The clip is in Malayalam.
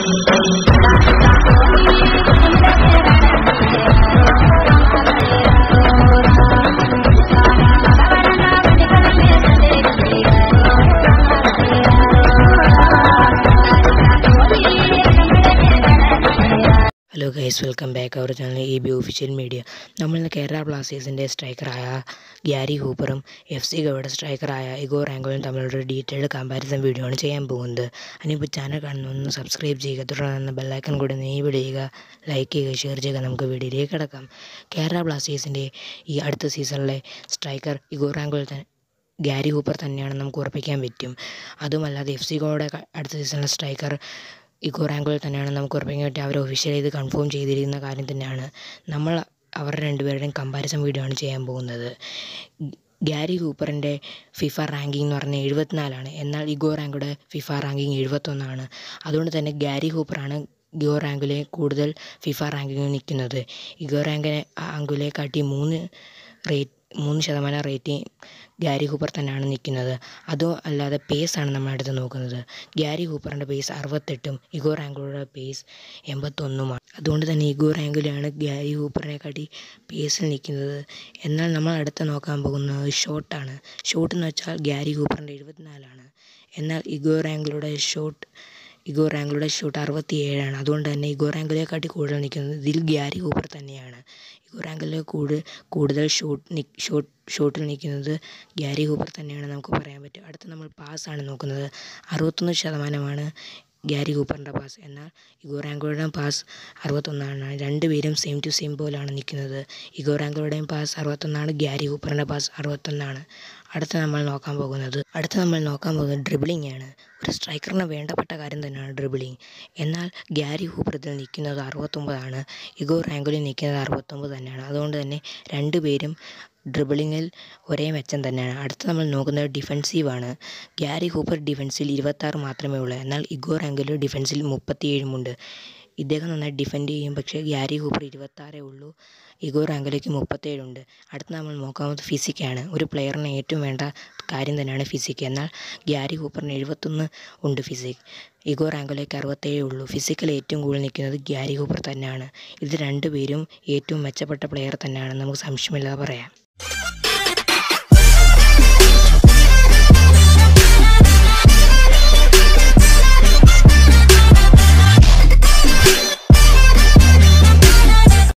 hello guys welcome back our channel A B official media Kerala ഇന്ന് കേരള ബ്ലാസ്റ്റേഴ്സിൻ്റെ സ്ട്രൈക്കറായ ഗ്യാരി ഹൂപ്പറും എഫ് സി ഗോയുടെ സ്ട്രൈക്കറായ ഇഗോ റാങ്കോയും തമ്മിലുള്ള ഡീറ്റെയിൽഡ് കമ്പാരിസൺ വീഡിയോ ആണ് ചെയ്യാൻ പോകുന്നത് അതിനിപ്പോൾ ചാനൽ കാണുന്നൊന്ന് സബ്സ്ക്രൈബ് ചെയ്യുക തുടർന്ന് ബെല്ലൈക്കൺ കൂടി നീബിൾ ചെയ്യുക ലൈക്ക് ചെയ്യുക ഷെയർ ചെയ്യുക നമുക്ക് വീഡിയോയിലേക്ക് കിടക്കാം കേരള ബ്ലാസ്റ്റേഴ്സിൻ്റെ ഈ അടുത്ത സീസണിലെ സ്ട്രൈക്കർ ഇഗോ റാങ്കോയിൽ തന്നെ ഗ്യാരി ഹൂപ്പർ തന്നെയാണ് നമുക്ക് ഉറപ്പിക്കാൻ പറ്റും അതുമല്ലാതെ എഫ് സി ഗോയുടെ അടുത്ത സീസണിലെ സ്ട്രൈക്കർ ഇഗോ റാങ്കോയിൽ തന്നെയാണ് നമുക്ക് ഉറപ്പിക്കാൻ പറ്റും അവർ ഒഫീഷ്യലി ഇത് കൺഫേം ചെയ്തിരിക്കുന്ന കാര്യം തന്നെയാണ് നമ്മൾ അവരുടെ രണ്ടുപേരുടെയും കമ്പാരിസൺ വീഡിയോ ആണ് ചെയ്യാൻ പോകുന്നത് ഗ്യാരി ഹൂപ്പറിൻ്റെ ഫിഫ റാങ്കിങ് എന്ന് പറഞ്ഞാൽ എഴുപത്തിനാലാണ് എന്നാൽ ഇഗോ റാങ്കോയുടെ ഫിഫ റാങ്കിങ് എഴുപത്തൊന്നാണ് അതുകൊണ്ട് തന്നെ ഗ്യാരി ഹൂപ്പറാണ് ഇഗോ റാങ്കിലെ കൂടുതൽ ഫിഫ റാങ്കിങ്ങിൽ നിൽക്കുന്നത് ഇഗോ റാങ്കിനെ ആങ്കുലെ കാട്ടി മൂന്ന് റേറ്റ് മൂന്ന് ശതമാനം റേറ്റിംഗ് ഗ്യാരി ഹൂപ്പർ തന്നെയാണ് നിൽക്കുന്നത് അതും അല്ലാതെ പേസാണ് നമ്മളടുത്ത് നോക്കുന്നത് ഗ്യാരി ഹൂപ്പറിൻ്റെ പേസ് അറുപത്തെട്ടും ഇഗോ റാങ്കുകളുടെ പേസ് എൺപത്തൊന്നുമാണ് അതുകൊണ്ട് തന്നെ ഇഗോ റാങ്കിലാണ് ഗ്യാരി ഹൂപ്പറിനെ കാട്ടി പേസിൽ നിൽക്കുന്നത് എന്നാൽ നമ്മൾ അടുത്ത് നോക്കാൻ പോകുന്നത് ഷോട്ടാണ് ഷോട്ട് എന്ന് വെച്ചാൽ ഗ്യാരി ഹൂപ്പറിൻ്റെ എഴുപത്തിനാലാണ് എന്നാൽ ഇഗോ റാങ്കിളുടെ ഷോട്ട് ഇഗോ റാങ്കിളുടെ ഷൂട്ട് അറുപത്തി ഏഴാണ് അതുകൊണ്ട് തന്നെ ഇഗോ റാങ്കിലേക്കാട്ടി കൂടുതൽ നിൽക്കുന്നത് ഇതിൽ ഗ്യാരി ഹൂപ്പർ തന്നെയാണ് ഇഗോ റാങ്കിലെ കൂടുതൽ കൂടുതൽ ഷൂട്ട് ഷോട്ട് ഷോട്ടിൽ നിൽക്കുന്നത് ഗ്യാരി ഹൂപ്പർ തന്നെയാണ് നമുക്ക് പറയാൻ പറ്റും അടുത്ത നമ്മൾ പാസ്സാണ് നോക്കുന്നത് അറുപത്തൊന്ന് ശതമാനമാണ് ഗ്യാരി ഹൂപ്പറിൻ്റെ പാസ് എന്നാൽ ഇഗോ റാങ്കോയുടെ പാസ് അറുപത്തൊന്നാണ് രണ്ടുപേരും സെയിം ടു സെയിം പോലാണ് നിൽക്കുന്നത് ഇഗോ റാങ്കോയുടെയും പാസ് അറുപത്തൊന്നാണ് ഗ്യാരി ഹൂപ്പറിൻ്റെ പാസ് അറുപത്തൊന്നാണ് അടുത്ത നമ്മൾ നോക്കാൻ പോകുന്നത് അടുത്ത നമ്മൾ നോക്കാൻ പോകുന്നത് ഡ്രിബിളിംഗ് ആണ് ഒരു സ്ട്രൈക്കറിന് വേണ്ടപ്പെട്ട കാര്യം തന്നെയാണ് ഡ്രിബിളിംഗ് എന്നാൽ ഗ്യാരി ഹൂപ്പർ ഇതിൽ നിൽക്കുന്നത് അറുപത്തൊമ്പതാണ് ഇഗോ റാങ്കോയിൽ നിൽക്കുന്നത് അറുപത്തൊമ്പത് തന്നെയാണ് അതുകൊണ്ട് തന്നെ രണ്ടുപേരും ഡ്രിബിളിങ്ങിൽ ഒരേ മെച്ചം തന്നെയാണ് അടുത്ത് നമ്മൾ നോക്കുന്നത് ഡിഫെൻസീവാണ് ഗ്യാരി ഹൂപ്പർ ഡിഫൻസിൽ ഇരുപത്താറ് മാത്രമേ ഉള്ളൂ എന്നാൽ ഇഗോ റാങ്കോയിൽ ഡിഫൻസിൽ മുപ്പത്തിയേഴുമുണ്ട് ഇദ്ദേഹം നന്നായി ഡിഫെൻഡ് ചെയ്യും പക്ഷേ ഗ്യാരി ഹൂപ്പർ ഇരുപത്താറേ ഉള്ളൂ ഇഗോ റാങ്കിലേക്ക് മുപ്പത്തേഴുണ്ട് അടുത്ത് നമ്മൾ നോക്കാവുന്നത് ഫിസിക്കാണ് ഒരു പ്ലെയറിന് ഏറ്റവും വേണ്ട കാര്യം തന്നെയാണ് ഫിസിക് എന്നാൽ ഗ്യാരി ഹൂപ്പറിന് എഴുപത്തൊന്ന് ഉണ്ട് ഫിസിക് ഇഗോ റാങ്കിലേക്ക് അറുപത്തേഴേ ഉള്ളൂ ഫിസിക്കൽ ഏറ്റവും കൂടുതൽ നിൽക്കുന്നത് ഗ്യാരി ഹൂപ്പർ തന്നെയാണ് ഇത് രണ്ടുപേരും ഏറ്റവും മെച്ചപ്പെട്ട പ്ലെയർ തന്നെയാണ് നമുക്ക് സംശയമില്ലാതെ പറയാം